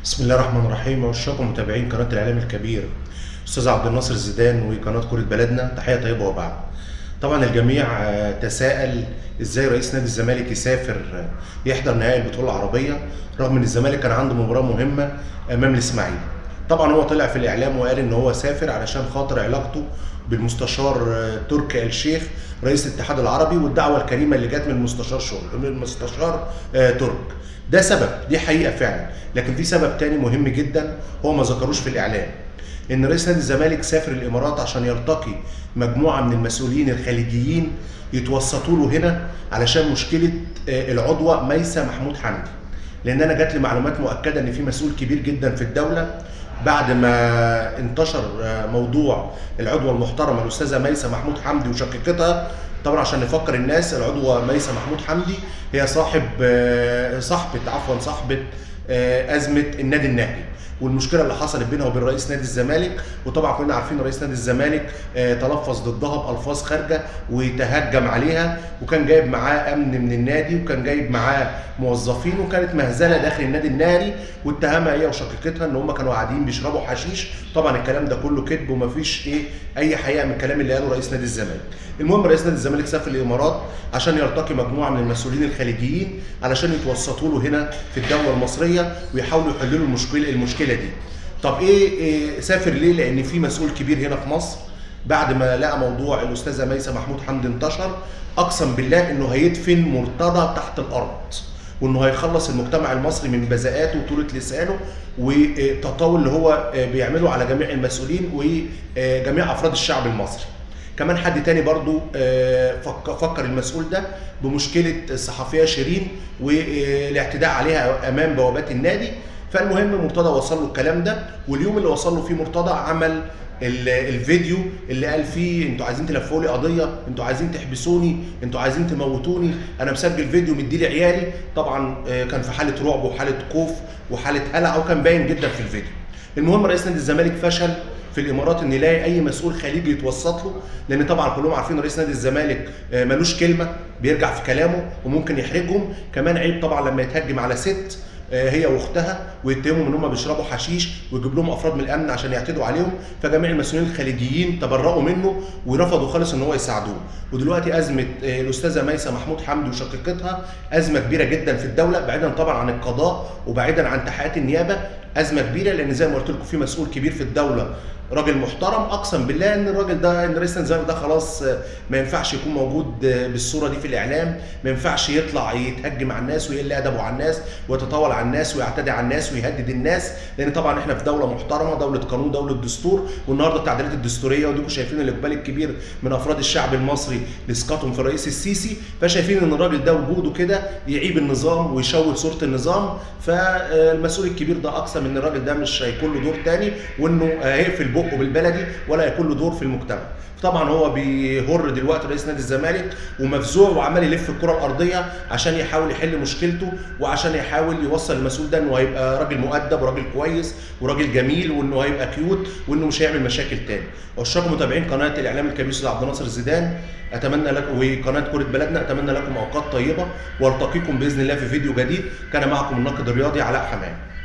بسم الله الرحمن الرحيم وشكم متابعين قناه الاعلام الكبير استاذ عبد الناصر زيدان وقناه كره بلدنا تحيه طيبه وبعد طبعا الجميع آه، تساءل ازاي رئيس نادي الزمالك يسافر آه، يحضر نهائي البطوله العربيه رغم ان الزمالك كان عنده مباراه مهمه امام الاسماعيلي طبعا هو طلع في الاعلام وقال ان هو سافر علشان خاطر علاقته بالمستشار آه، تركي آل الشيخ رئيس الاتحاد العربي والدعوه الكريمه اللي جت من المستشار شغل من المستشار آه، ترك ده سبب دي حقيقه فعلا لكن في سبب تاني مهم جدا هو ما ذكروش في الاعلام ان رئيس نادي الزمالك سافر الامارات عشان يلتقي مجموعه من المسؤولين الخليجيين يتوسطوا له هنا علشان مشكله آه، العضوه ميسه محمود حمدي لان انا جات لي معلومات مؤكده ان في مسؤول كبير جدا في الدوله بعد ما انتشر آه، موضوع العضوه المحترمه الاستاذه ميسه محمود حمدي وشقيقتها طبعا عشان نفكر الناس العضوه ميسه محمود حمدي هي صاحب آه، صاحبه عفوا صاحبه آه، ازمه النادي النهدي والمشكله اللي حصلت بينها وبين رئيس نادي الزمالك وطبعا كلنا عارفين رئيس نادي الزمالك آه، تلفظ ضدها بالفاظ خارجه وتهجم عليها وكان جايب معاه امن من النادي وكان جايب معاه موظفين وكانت مهزله داخل النادي النهري واتهمها هي وشقيقتها ان هم كانوا قاعدين بيشربوا حشيش طبعا الكلام ده كله كذب ومفيش ايه اي حقيقه من الكلام اللي قاله رئيس نادي الزمالك المهم رئيس نادي الزمالك سافر الامارات عشان يلتقي مجموعه من المسؤولين الخليجيين علشان يتوسطوا له هنا في الدوله المصريه ويحاولوا يحلوا المشكله المشكله دي طب ايه, إيه سافر ليه لان في مسؤول كبير هنا في مصر بعد ما لقى موضوع الاستاذه ميسه محمود حمدي انتشر اقسم بالله انه هيدفن مرتضى تحت الارض وانه هيخلص المجتمع المصري من بذاءاته وطولة لسانه والتطاول اللي هو بيعمله على جميع المسؤولين وجميع افراد الشعب المصري كمان حد تاني برضو آه، فك- فكر المسؤول ده بمشكلة الصحفية شيرين والاعتداء عليها أمام بوابات النادي فالمهم مرتضى وصل له الكلام ده واليوم اللي وصل له فيه مرتضى عمل ال- الفيديو اللي قال فيه انتوا عايزين تلفوا لي قضيه انتوا عايزين تحبسوني انتوا عايزين تموتوني انا مسجل فيديو مدي لي عيالي طبعا آه، كان في حاله رعب وحاله خوف وحاله هلع وكان باين جدا في الفيديو المهم رئيس نادي الزمالك فشل في الامارات ان يلاقي اي مسؤول خليجي يتوسط له لان طبعا كلهم عارفين رئيس نادي الزمالك آه، ملوش كلمه بيرجع في كلامه وممكن يحرجهم كمان عيب طبعا لما يتهجم على ست آه، هي واختها ويتهموا ان هم بيشربوا حشيش ويجيب لهم افراد من الامن عشان يعتدوا عليهم فجميع المسؤولين الخليجيين تبرؤوا منه ورفضوا خالص ان هو يساعدوه ودلوقتي ازمه آه، الاستاذه ميسه محمود حمدي وشقيقتها ازمه كبيره جدا في الدوله بعيدا طبعا عن القضاء وبعيدا عن تحقيقات النيابه ازمه كبيره لان زي ما قلت لكم في مسؤول كبير في الدوله راجل محترم اقسم بالله ان الراجل ده ان رئيس الزمالك ده خلاص آه، ما ينفعش يكون موجود آه، بالصوره دي في الاعلام ما ينفعش يطلع يتهجم على الناس ويقل ادبه على الناس ويتطاول على الناس ويعتدي على الناس ويهدد الناس لان طبعا احنا في دوله محترمه دوله قانون دوله دستور والنهارده التعديلات الدستوريه وديكم شايفين الاقبال الكبير من افراد الشعب المصري لاسقاطهم في الرئيس السيسي فشايفين ان الراجل ده وجوده كده يعيب النظام ويشوه صوره النظام فالمسؤول الكبير ده اقسم ان الراجل ده مش هيكون له دور تاني وانه هيقفل بقه بالبلدي ولا هيكون له دور في المجتمع طبعا هو بيهر دلوقتي رئيس نادي الزمالك ومفزوع وعمال يلف الكره الارضيه عشان يحاول يحل مشكلته وعشان يحاول يوصل المسؤول ده انه هيبقى راجل مؤدب وراجل كويس وراجل جميل وانه هيبقى كيوت وانه مش هيعمل مشاكل تاني عشاق متابعين قناه الاعلام الكبير استاذ عبد الناصر زيدان اتمنى لكم وقناه كره بلدنا اتمنى لكم اوقات طيبه والتقيكم باذن الله في فيديو جديد كان معكم الناقد الرياضي علاء حمام